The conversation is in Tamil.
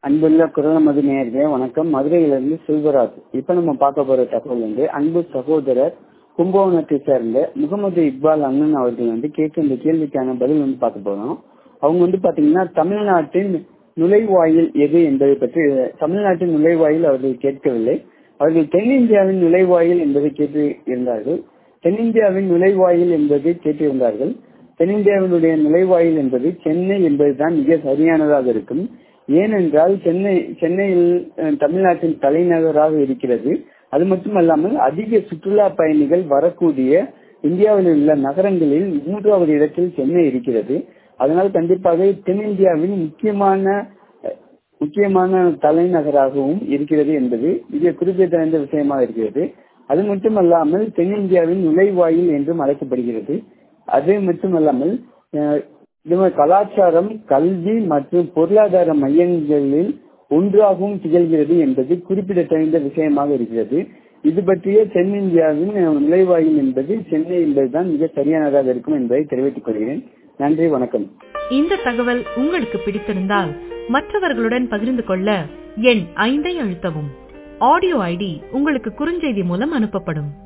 அன்புள்ள குரலமது நேயர்களே வணக்கம் மதுரையிலிருந்து செல்வராஜ் இப்ப நம்ம பார்க்க போற தகவல் வந்து அன்பு சகோதரர் கும்பகோணத்தை சேர்ந்த முகமது இக்பால் அண்ணன் அவர்கள் வந்து கேட்க இந்த கேள்விக்கான பதில் வந்து பார்க்க போறோம் அவங்க வந்து பாத்தீங்கன்னா தமிழ்நாட்டின் நுழைவாயில் எது என்பதை பற்றி தமிழ்நாட்டின் நுழைவாயில் அவர்கள் கேட்கவில்லை அவர்கள் தென்னிந்தியாவின் நுழைவாயில் என்பதை கேட்டு இருந்தார்கள் தென்னிந்தியாவின் நுழைவாயில் என்பதை கேட்டிருந்தார்கள் தென்னிந்தியாவினுடைய நுழைவாயில் என்பது சென்னை என்பதுதான் மிக சரியானதாக இருக்கும் ஏனென்றால் சென்னை சென்னையில் தமிழ்நாட்டின் தலைநகராக இருக்கிறது அது மட்டுமல்லாமல் அதிக சுற்றுலா பயணிகள் வரக்கூடிய இந்தியாவில் உள்ள நகரங்களில் மூன்றாவது இடத்தில் சென்னை இருக்கிறது அதனால் கண்டிப்பாக தென்னிந்தியாவின் முக்கியமான முக்கியமான தலைநகராகவும் இருக்கிறது என்பது மிக குறிப்பிடத்தகுந்த விஷயமாக இருக்கிறது அது மட்டுமல்லாமல் தென்னிந்தியாவின் நுழைவாயில் என்றும் அழைக்கப்படுகிறது அது மட்டுமல்லாமல் கலாச்சாரம் கல்வி மற்றும் பொருளாதார மையங்களில் ஒன்றாகவும் திகழ்கிறது என்பது குறிப்பிடத்தகுந்த விஷயமாக இருக்கிறது இது பற்றிய தென்னிந்தியாவின் நுழைவாயில் என்பது சென்னை என்பதுதான் மிக சரியானதாக இருக்கும் என்பதை தெரிவித்துக் கொள்கிறேன் நன்றி வணக்கம் இந்த தகவல் உங்களுக்கு பிடித்திருந்தால் மற்றவர்களுடன் பகிர்ந்து கொள்ள எண் ஐந்தை அழுத்தவும் ஆடியோ ஐடி உங்களுக்கு குறுஞ்செய்தி மூலம் அனுப்பப்படும்